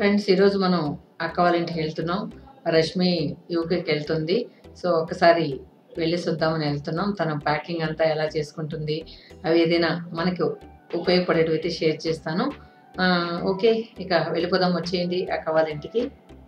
friends ఈరోజు మనం అక్క వాళ్ళ ఇంటికి వెళ్తున్నాం రష్మి యూకేకి వెళ్తుంది సో ఒకసారి వెళ్ళేసి వద్దామని వెళ్తున్నాం తన ప్యాకింగ్ అంతా ఎలా చేసుకుంటుంది అవి ఏదైనా మనకు ఉపయోగపడేటివి అయితే షేర్ చేస్తాను ఆ, ఓకే ఇక వెళ్ళిపోదాం వచ్చేయండి అక్క వాళ్ళ ఇంటికి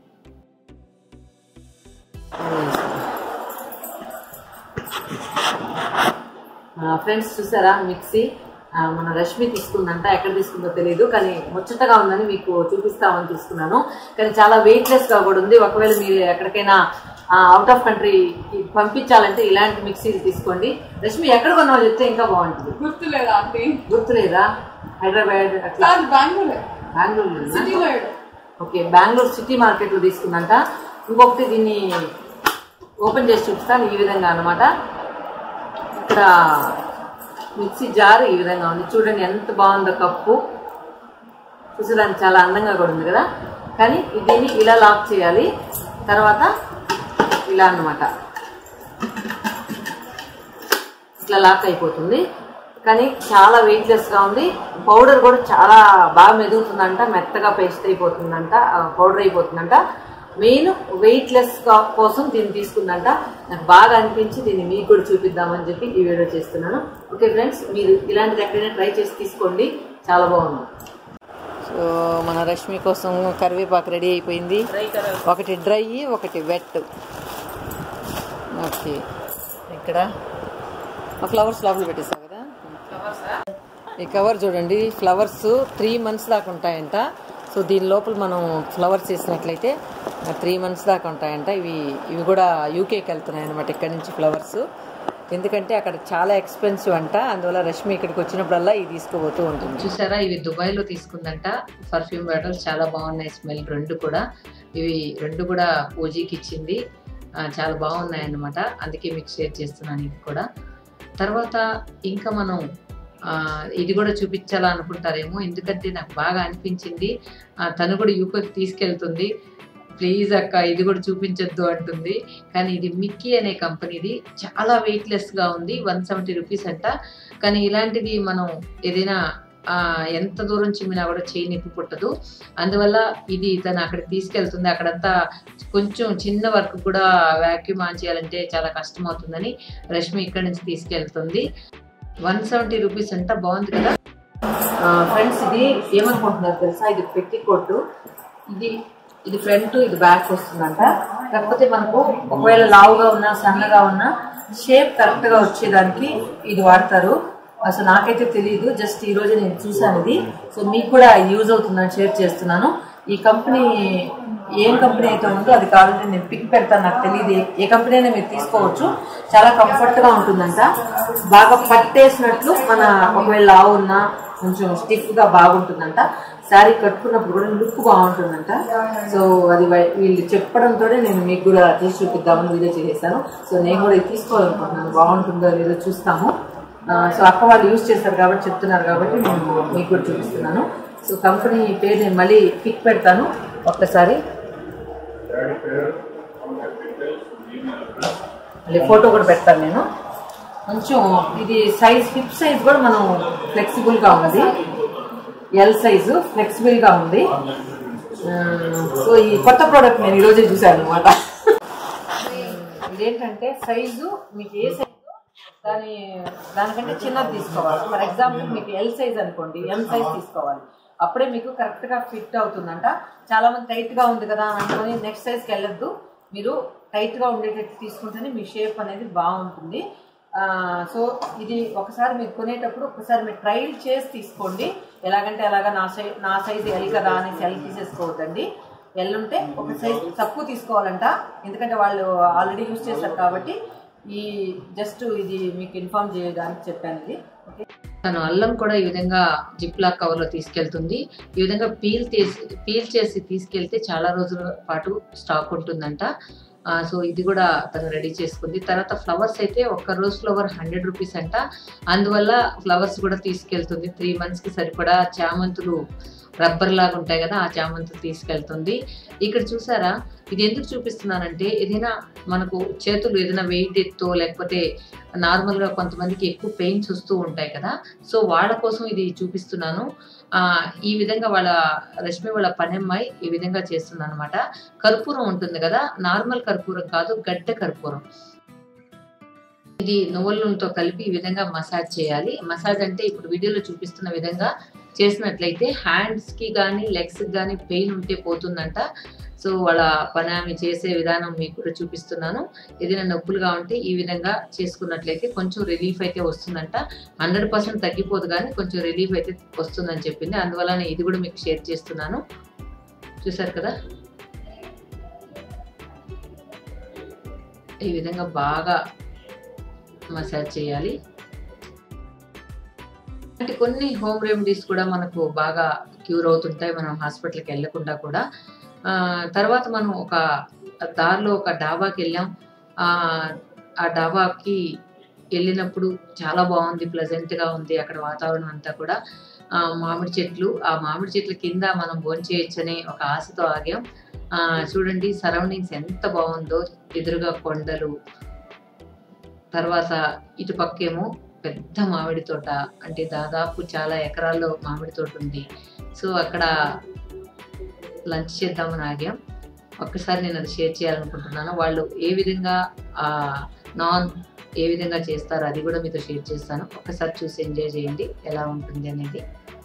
ఫ్రెండ్స్ చూసారా మిక్సీ ఆ, మన రష్మి తీసుకుందంట ఎక్కడ తీసుకుందో తెలియదు కానీ ముచ్చటగా ఉందని మీకు చూపిస్తామని తీసుకున్నాను కానీ చాలా వెయిట్లెస్ గా కూడా ఉంది ఒకవేళ మీరు ఎక్కడికైనా అవుట్ ఆఫ్ కంట్రీకి పంపించాలంటే ఇలాంటి మిక్సీలు తీసుకోండి రష్మి ఎక్కడ కొన్నావు చెప్తే ఇంకా బాగుంటుంది గుర్తులేదా ఆంటీ గుర్తులేదా హైదరాబాద్ అట్లా కాదు బెంగళూరు బెంగళూరు సిటీలో ఓకే బెంగళూరు సిటీ మార్కెట్లో తీసుకుందంట ఇంకొకటి దీన్ని ఓపెన్ చేసి చూపిస్తాను ఈ విధంగా అన్నమాట ఇక్కడ మిక్సీ జార్ ఈ విధంగా ఉంది చూడండి ఎంత బాగుందో కప్పు చూసేదానికి చాలా అందంగా కూడా ఉంది కదా కానీ దీన్ని ఇలా లాక్ చేయాలి తర్వాత ఇలా అన్నమాట ఇట్లా లాక్ అయిపోతుంది కానీ చాలా వెయిట్లెస్ గా ఉంది పౌడర్ కూడా చాలా బాగా మెదుగుతుందంట మెత్తగా పేస్ట్ అయిపోతుందంట పౌడర్ అయిపోతుందంట మెయిన్ వెయిట్లెస్ కోసం దీన్ని తీసుకుందంట నాకు బాగా అనిపించి దీన్ని మీకు కూడా చూపిద్దామని చెప్పి ఈ వీడియో చేస్తున్నాను ఓకే ఫ్రెండ్స్ మీరు ఇలాంటిది ఎక్కడైనా ట్రై చేసి తీసుకోండి చాలా బాగుంది సో మన రష్మి కోసం కరివేపాకు రెడీ అయిపోయింది ఒకటి డ్రై ఒకటి వెట్ ఓకే ఇక్కడ ఫ్లవర్స్ లోపల పెట్టేసావు కదా ఈ కవర్ చూడండి ఫ్లవర్స్ త్రీ మంత్స్ దాకా ఉంటాయంట సో దీని లోపల మనం ఫ్లవర్స్ వేసినట్లయితే త్రీ మంత్స్ దాకా ఉంటాయంట ఇవి ఇవి కూడా యూకేకి వెళ్తున్నాయి అనమాట ఇక్కడ నుంచి ఫ్లవర్స్ ఎందుకంటే అక్కడ చాలా ఎక్స్పెన్సివ్ అంట అందువల్ల రష్మి ఇక్కడికి వచ్చినప్పుడల్లా ఇవి తీసుకోబోతూ ఉంటుంది చూసారా ఇవి దుబాయ్లో తీసుకుందంట పర్ఫ్యూమ్ బాటిల్స్ చాలా బాగున్నాయి స్మెల్ రెండు కూడా ఇవి రెండు కూడా పూజీకి ఇచ్చింది ఆ, చాలా బాగున్నాయి అన్నమాట అందుకే మీకు షేర్ చేస్తున్నాను ఇది కూడా తర్వాత ఇంకా మనం ఆ, ఇది కూడా చూపించాలా అనుకుంటారేమో ఎందుకంటే నాకు బాగా అనిపించింది ఆ, తను కూడా యూకేకి తీసుకెళ్తుంది ప్లీజ్ అక్క ఇది కూడా చూపించొద్దు అంటుంది కానీ ఇది మిక్కీ అనే కంపెనీది చాలా వెయిట్లెస్ గా ఉంది వన్ సెవెంటీ రూపీస్ అంట కానీ ఇలాంటిది మనం ఏదైనా ఆ, ఎంత దూరం చిమ్మినా కూడా చేయి నొప్పి పుట్టదు అందువల్ల ఇది తను అక్కడికి తీసుకెళ్తుంది అక్కడంతా కొంచెం చిన్న వర్క్ కూడా వ్యాక్యూమ్ ఆన్ చేయాలంటే చాలా కష్టం అవుతుందని రష్మి ఇక్కడ నుంచి తీసుకెళ్తుంది వన్ సెవెంటీ రూపీస్ అంట బాగుంది కదా ఫ్రెండ్స్ ఇది ఏమనుకుంటున్నారు తెలుసా ఇది పెట్టి కొట్టు ఇది ఇది ఫ్రంట్ ఇది బ్యాక్ వస్తుందంట కాకపోతే మనకు ఒకవేళ లావుగా ఉన్నా సన్నగా ఉన్నా షేప్ కరెక్ట్ గా వచ్చేదానికి ఇది వాడతారు అసలు నాకైతే తెలియదు జస్ట్ ఈ రోజు నేను చూసాను ఇది సో మీకు కూడా యూజ్ అవుతుందని షేర్ చేస్తున్నాను ఈ కంపెనీ ఏం కంపెనీ అయితే ఉందో అది కావాలంటే నేను పిక్ పెడతాను నాకు తెలియదు ఏ- ఏ కంపెనీ అయినా మీరు తీసుకోవచ్చు చాలా కంఫర్ట్ గా ఉంటుందంట బాగా పట్టేసినట్లు మన ఒకవేళ లావు ఉన్నా కొంచెం స్టిఫ్ గా బాగుంటుందంట శారీ కట్టుకున్నప్పుడు కూడా లుక్ బాగుంటుందంట సో అది వై- వీళ్ళు చెప్పడంతో నేను మీకు కూడా తీసి చూపిద్దామని వీడియో చేసేసాను సో నేను కూడా ఇది తీసుకోవాలనుకుంటున్నాను బాగుంటుందో లేదో చూస్తాము ఆ, సో అక్క వాళ్ళు యూజ్ చేస్తారు కాబట్టి చెప్తున్నారు కాబట్టి నేను మీకు కూడా చూపిస్తున్నాను సో కంపెనీ పేరు నేను మళ్ళీ పిక్ పెడతాను ఒక్కసారి మళ్ళీ ఫోటో కూడా పెడతాను నేను కొంచెం ఇది సైజ్ హిప్ సైజ్ కూడా మనం ఫ్లెక్సిబుల్ గా ఉంది ఎల్ సైజు ఫ్లెక్సిబుల్ గా ఉంది ఆ, సో ఈ కొత్త ప్రోడక్ట్ నేను ఈరోజే చూశాను అనమాట ఇదేంటంటే సైజు మీకు ఏ సైజు దాని దానికంటే చిన్నది తీసుకోవాలి ఫర్ ఎగ్జాంపుల్ మీకు ఎల్ సైజ్ అనుకోండి ఎం సైజ్ తీసుకోవాలి అప్పుడే మీకు కరెక్ట్ గా ఫిట్ అవుతుందంట చాలా మంది టైట్ గా ఉంది కదా అని అనుకొని నెక్స్ట్ సైజ్కి వెళ్ళొద్దు మీరు టైట్ గా ఉండేటట్టు తీసుకుంటేనే మీ షేప్ అనేది బాగుంటుంది ఆ, సో ఇది ఒకసారి మీరు కొనేటప్పుడు ఒకసారి మీరు ట్రయల్ చేసి తీసుకోండి ఎలాగంటే అలాగా నా సై నా సైజు ఎల్ కదా అనేసి ఎల్ తీసేసుకోవద్దండి ఎల్ ఉంటే ఒక సైజ్ తక్కువ తీసుకోవాలంట ఎందుకంటే వాళ్ళు ఆల్రెడీ యూజ్ చేశారు కాబట్టి ఈ జస్ట్ ఇది మీకు ఇన్ఫార్మ్ చేయడానికి చెప్పాను ఇది ఓకే తను అల్లం కూడా ఈ విధంగా జిప్ లాక్ కవర్ లో తీసుకెళ్తుంది ఈ విధంగా పీల్ చేసి పీల్ చేసి తీసుకెళ్తే చాలా రోజుల పాటు స్టాక్ ఉంటుందంట ఆ, సో ఇది కూడా తను రెడీ చేసుకుంది తర్వాత ఫ్లవర్స్ అయితే ఒక్క రోజ్ ఫ్లవర్ హండ్రెడ్ రూపీస్ అంట అందువల్ల ఫ్లవర్స్ కూడా తీసుకెళ్తుంది త్రీ మంత్స్ కి సరిపడా చామంతులు రబ్బర్ లాగా ఉంటాయి కదా ఆ చామంతులు తీసుకెళ్తుంది ఇక్కడ చూసారా ఇది ఎందుకు చూపిస్తున్నానంటే ఏదైనా మనకు చేతులు ఏదైనా వెయిట్ ఎత్తో లేకపోతే నార్మల్గా కొంతమందికి ఎక్కువ పెయిన్స్ వస్తూ ఉంటాయి కదా సో వాళ్ళ కోసం ఇది చూపిస్తున్నాను ఆ, ఈ విధంగా వాళ్ళ రష్మి వాళ్ళ పనమ్మాయి ఈ విధంగా చేస్తుంది అనమాట కర్పూరం ఉంటుంది కదా నార్మల్ కర్పూరం కాదు గడ్డ కర్పూరం ఇది నువ్వుల నూనెతో కలిపి ఈ విధంగా మసాజ్ చేయాలి మసాజ్ అంటే ఇప్పుడు వీడియోలో చూపిస్తున్న విధంగా చేసినట్లయితే హ్యాండ్స్ కి కానీ లెగ్స్ కి కానీ పెయిన్ ఉంటే పోతుందంట సో వాళ్ళ పని ఆమె చేసే విధానం మీకు కూడా చూపిస్తున్నాను ఏదైనా నొప్పులుగా ఉంటే ఈ విధంగా చేసుకున్నట్లయితే కొంచెం రిలీఫ్ అయితే వస్తుందంట హండ్రెడ్ పర్సెంట్ తగ్గిపోదు కానీ కొంచెం రిలీఫ్ అయితే వస్తుందని చెప్పింది అందువల్ల ఇది కూడా మీకు షేర్ చేస్తున్నాను చూసారు కదా ఈ విధంగా బాగా మసాజ్ చేయాలి అంటే కొన్ని హోమ్ రెమెడీస్ కూడా మనకు బాగా క్యూర్ అవుతుంటాయి మనం హాస్పిటల్కి వెళ్ళకుండా కూడా ఆ, తర్వాత మనం ఒక దారిలో ఒక డాబాకి వెళ్ళాం ఆ ఆ డాబాకి వెళ్ళినప్పుడు చాలా బాగుంది ప్లెజెంట్ గా ఉంది అక్కడ వాతావరణం అంతా కూడా ఆ, మామిడి చెట్లు ఆ మామిడి చెట్ల కింద మనం భోంచేయచ్చనే ఒక ఆశతో ఆగాం ఆ, చూడండి సరౌండింగ్స్ ఎంత బాగుందో ఎదురుగా కొండలు తర్వాత ఇటు పక్కేమో పెద్ద మామిడి తోట అంటే దాదాపు చాలా ఎకరాల్లో మామిడి తోట ఉంది సో అక్కడ లంచ్ చేద్దామని ఆగాం ఒక్కసారి నేను అది షేర్ చేయాలనుకుంటున్నాను వాళ్ళు ఏ విధంగా ఆ నాన్ ఏ విధంగా చేస్తారో అది కూడా మీతో షేర్ చేస్తాను ఒక్కసారి చూసి ఎంజాయ్ చేయండి ఎలా ఉంటుంది అనేది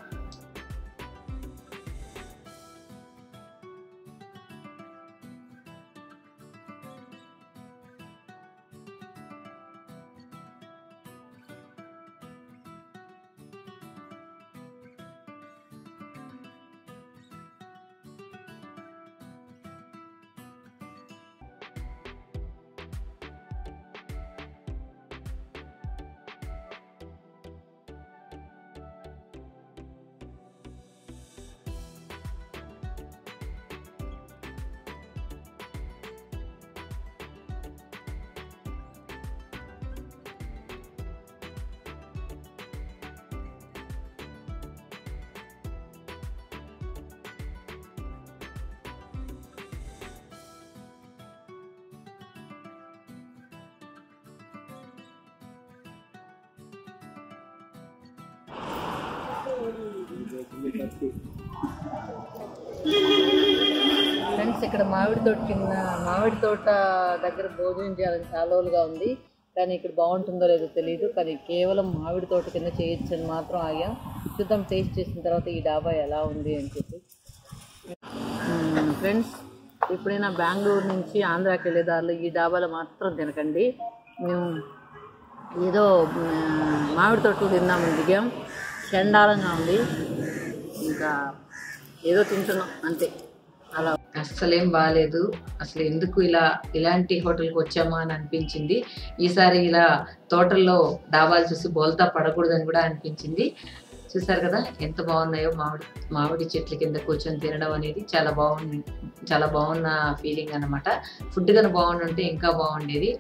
ఫ్రెండ్స్ ఇక్కడ మామిడి తోట కింద మామిడి తోట దగ్గర భోజనం చేయాలని చాలా రోజులుగా ఉంది కానీ ఇక్కడ బాగుంటుందో లేదో తెలియదు కానీ కేవలం మామిడి తోట కింద చేయొచ్చు అని మాత్రం ఆగాం చూద్దాం టేస్ట్ చేసిన తర్వాత ఈ డాబా ఎలా ఉంది అని చెప్పి ఫ్రెండ్స్ ఎప్పుడైనా బెంగళూరు నుంచి ఆంధ్రాకి వెళ్ళే దారిలో ఈ డాబాలో మాత్రం తినకండి మేము ఏదో మ్, మామిడి తోటలు తిందామని దిగాం చండాలంగా ఉంది ఇంకా ఏదో తింటున్నాం అంతే అలా అస్సలేం బాగాలేదు అసలు ఎందుకు ఇలా ఇలాంటి హోటల్కి వచ్చామా అని అనిపించింది ఈసారి ఇలా తోటల్లో డాబాలు చూసి బోల్తా పడకూడదని కూడా అనిపించింది చూసారు కదా ఎంత బాగున్నాయో మామిడి మామిడి చెట్ల కింద కూర్చొని తినడం అనేది చాలా బాగుంది చాలా బాగున్న ఫీలింగ్ అన్నమాట ఫుడ్ కనుక బాగుండుంటే ఇంకా బాగుండేది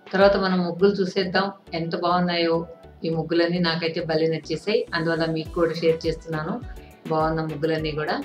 తర్వాత మనం ముగ్గులు చూసేద్దాం ఎంత బాగున్నాయో ఈ ముగ్గులన్నీ నాకైతే భలే నచ్చేసాయి అందువల్ల మీకు కూడా షేర్ చేస్తున్నాను బాగున్న ముగ్గులన్నీ కూడా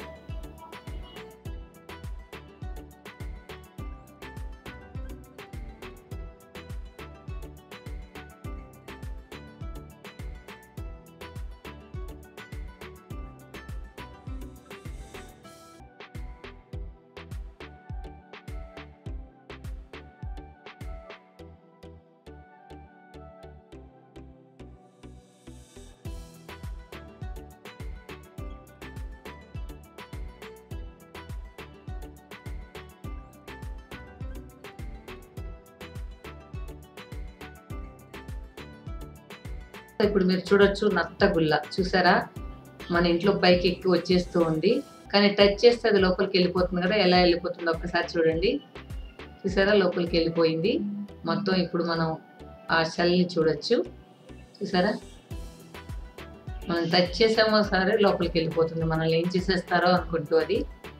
ఇప్పుడు మీరు చూడొచ్చు నత్త గుల్ల చూసారా మన ఇంట్లో పైకి ఎక్కి వచ్చేస్తూ ఉంది కానీ టచ్ చేస్తే అది లోపలికి వెళ్ళిపోతుంది కదా ఎలా వెళ్ళిపోతుందో ఒక్కసారి చూడండి చూసారా లోపలికి వెళ్ళిపోయింది మొత్తం ఇప్పుడు మనం ఆ షెల్ని చూడొచ్చు చూసారా మనం టచ్ చేసామో సరే లోపలికి వెళ్ళిపోతుంది మనల్ని ఏం చేసేస్తారో అనుకుంటూ అది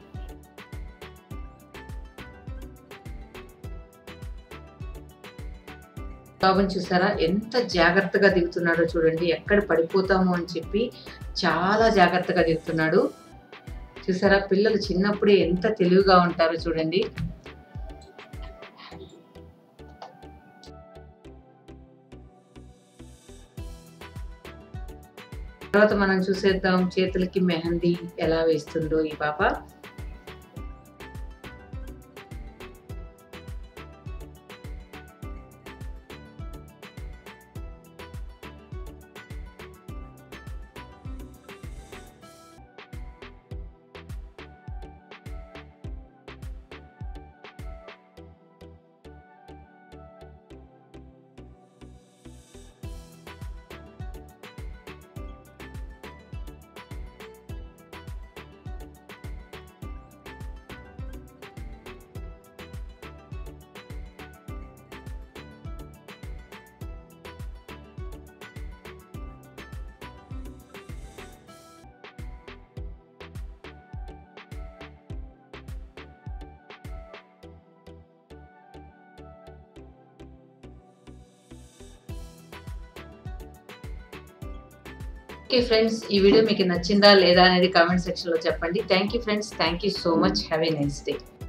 బాబుని చూసారా ఎంత జాగ్రత్తగా దిగుతున్నాడో చూడండి ఎక్కడ పడిపోతామో అని చెప్పి చాలా జాగ్రత్తగా దిగుతున్నాడు చూసారా పిల్లలు చిన్నప్పుడే ఎంత తెలివిగా ఉంటారో చూడండి తర్వాత మనం చూసేద్దాం చేతులకి మెహందీ ఎలా వేస్తుందో ఈ పాప ఓకే ఫ్రెండ్స్ ఈ వీడియో మీకు నచ్చిందా లేదా అనేది కామెంట్ సెక్షన్లో చెప్పండి thank you friends thank you so much have a nice day